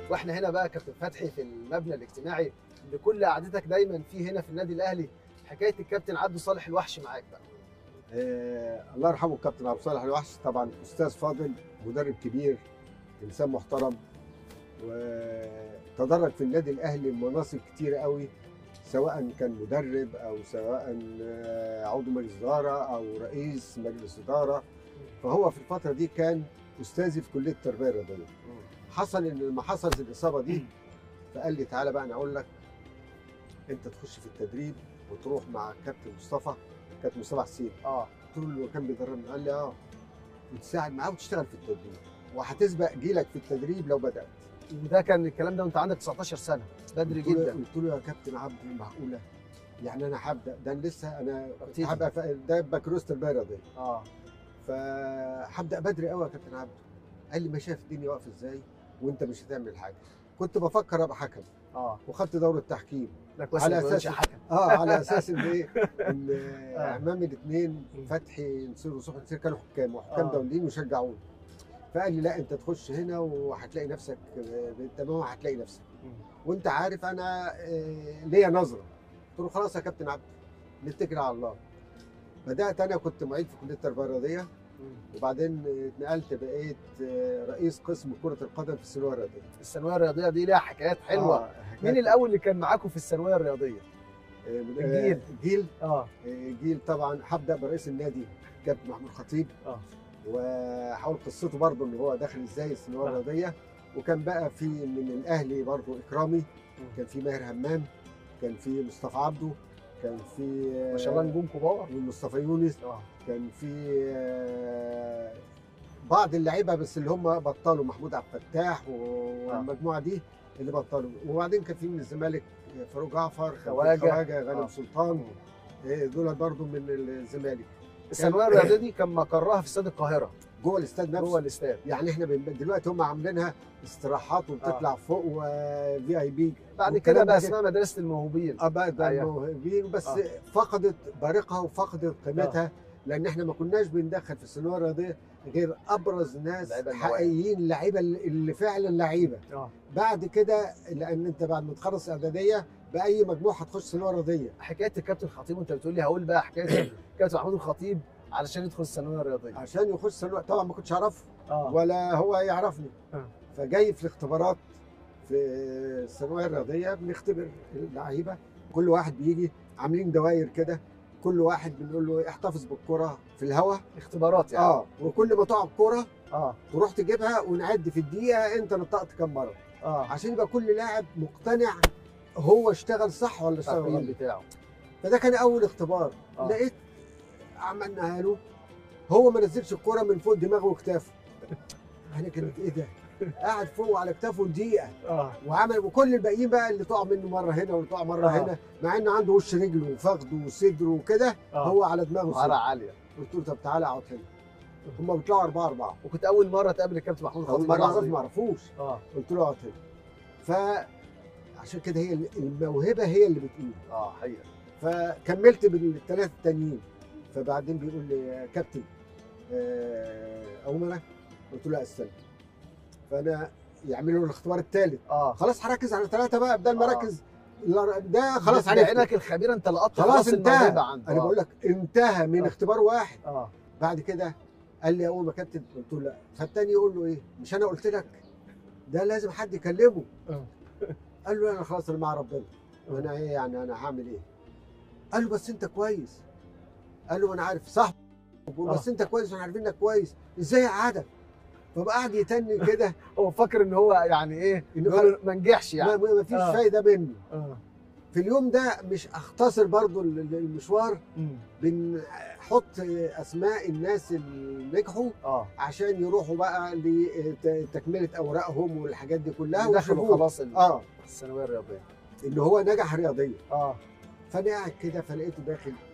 واحنا هنا بقى كابتن فتحي في المبنى الاجتماعي اللي كل قعدتك دايما فيه هنا في النادي الاهلي حكايه الكابتن عبده صالح الوحش معاك بقى آه الله يرحمه الكابتن عبد الصالح الوحش طبعا استاذ فاضل مدرب كبير انسان محترم وتدرج في النادي الاهلي مناصب كتيره قوي سواء كان مدرب او سواء آه، عضو مجلس اداره او رئيس مجلس اداره فهو في الفتره دي كان استاذي في كليه التربيه الرياضيه حصل ان لما حصلت الاصابه دي فقال لي تعالى بقى انا اقول لك انت تخش في التدريب وتروح مع الكابتن مصطفى كابتن مصطفى حسين اه قلت له اللي كان بيدربني قال لي اه وتساعد معاه وتشتغل في التدريب وهتسبق جيلك في التدريب لو بدات وده كان الكلام ده وانت عندك 19 سنه بدري قلت له- جدا قلت له يا كابتن عبد معقوله يعني انا هبدا ده أنا لسه انا ابتدي. هبقى ف- ده بكالوريوس تربيه رياضيه اه فهبدا بدري قوي يا كابتن عبد قال لي ما شايف الدنيا واقفه ازاي وانت مش هتعمل حاجه كنت بفكر ابقى حكم اه وخدت دوره تحكيم ده كويس على إنك ما أساس- بقتش حكم اه على اساس ان ايه ان آه. امامي الاثنين مم. فتحي نصير وصبحي نصير كانوا حكام وحكام آه. دوليين وشجعوني فقال لي لا انت تخش هنا وهتلاقي نفسك تمام هتلاقي نفسك مم. وانت عارف انا آه، ليا نظره قلت له خلاص يا كابتن عبد نتكل على الله بدات انا كنت معيد في كليه التربيه الرياضيه مم. وبعدين اتنقلت بقيت آه، رئيس قسم كره القدم في الثانويه الرياضيه الثانويه الرياضيه دي ليها حكايات حلوه آه، حكاية- مين الاول اللي كان معاكم في الثانويه الرياضيه آه، الجيل. جيل اه آه، جيل طبعا هبدا برئيس النادي كابتن محمود خطيب اه وحاول قصته برضه ان هو داخل ازاي الثانويه آه. الرياضيه وكان بقى في من الاهلي برضه اكرامي كان في ماهر همام كان في مصطفى عبده كان في ما شاء الله نجوم كبار ومصطفى يونس اه كان في آه، بعض اللعيبه بس اللي هم بطلوا محمود عبد الفتاح والمجموعه دي اللي بطلوا وبعدين كان في من الزمالك فاروق جعفر كان في خواجة. خواجه غانم آه. سلطان آه، دول برضه من الزمالك الثانويه الرياضيه دي كان مقرها في استاد القاهره جوه الاستاد نفسه جوه الاستاد يعني احنا بن- دلوقتي هم عاملينها استراحات وبتطلع فوق وفي اي بي بعد والكلام كده ده بقى كده. اسمها مدرسه الموهوبين اه بقى ده أيوة. الموهوبين بس آه. فقدت بارقها وفقدت قيمتها لان احنا ما كناش بندخل في الثانويه الرياضيه غير ابرز ناس لعيبة المواهب. حقيقيين لعيبه اللي فعلا لعيبه اه بعد كده لان انت بعد ما تخلص اعداديه باي مجموعه هتخش ثانويه رياضيه حكايه الكابتن خطيب وانت بتقول لي هقول بقى حكايه كابتن محمود الخطيب علشان يدخل الثانويه الرياضيه عشان يخش ثانويه طبعا ما كنتش اعرفه اه ولا هو يعرفني آه. فجاي في الاختبارات في الثانويه الرياضيه بنختبر اللعيبه كل واحد بيجي عاملين دوائر كده كل واحد بنقول له احتفظ بالكره في الهواء اختبارات يعني اه وكل ما تقع الكره اه تروح تجيبها ونعد في الدقيقه انت نطقت كم مره اه عشان يبقى كل لاعب مقتنع هو اشتغل صح ولا اشتغل التقييم غلط بتاعه فده كان اول اختبار آه. لقيت عملناها له هو ما نزلش الكرة من فوق دماغه وكتافه انا كانت ايه ده قاعد فوق على كتافه دقيقه اه وعمل وكل الباقيين بقى اللي تقع منه مره هنا واللي تقع مره آه. هنا مع انه عنده وش رجله وفخده وصدره وكده اه هو على دماغه مهاره صدر. عاليه قلت له طب تعالى اقعد هنا هم بيطلعوا اربعه اربعه وكنت اول مره تقابل الكابتن محمود اول الخطيب مره مرة اعرف عظيمة. ما اعرفوش اه قلت له اقعد هنا فعشان كده هي الموهبه هي اللي بتقول اه حقيقه فكملت بالثلاثه التانيين فبعدين بيقول لي يا كابتن آه، اقوم انا قلت له لا استنى فانا يعملوا الاختبار الثالث اه خلاص هركز على ثلاثه بقى بدل ما آه. اركز لا- ده خلاص عرفت عرفت بعينك الخبيره انت لقطت خلاص خلاص انتهى. الموهبه عنده انا آه. بقول لك انتهى من آه. اختبار واحد اه بعد كده قال لي اول ما كابتن قلت له لا فالتاني يقول له ايه مش انا قلت لك ده لازم حد يكلمه آه. قال له انا خلاص انا مع ربنا وانا ايه يعني انا هعمل ايه قال له بس انت كويس قال له انا عارف صح بس انت كويس واحنا عارفين انك كويس ازاي قعدك فبقى قاعد يتني كده هو فاكر ان هو يعني ايه إنه يقول ما نجحش ما, يعني ما فيش آه. فايده منه اه في اليوم ده مش اختصر برضو ال- ال- المشوار مم. بنحط اسماء الناس اللي نجحوا اه عشان يروحوا بقى لتكمله اوراقهم والحاجات دي كلها دخلوا ويشوفوه. خلاص ال- اه الثانويه الرياضيه ان هو نجح رياضيا اه فانا قاعد كده فلقيته داخل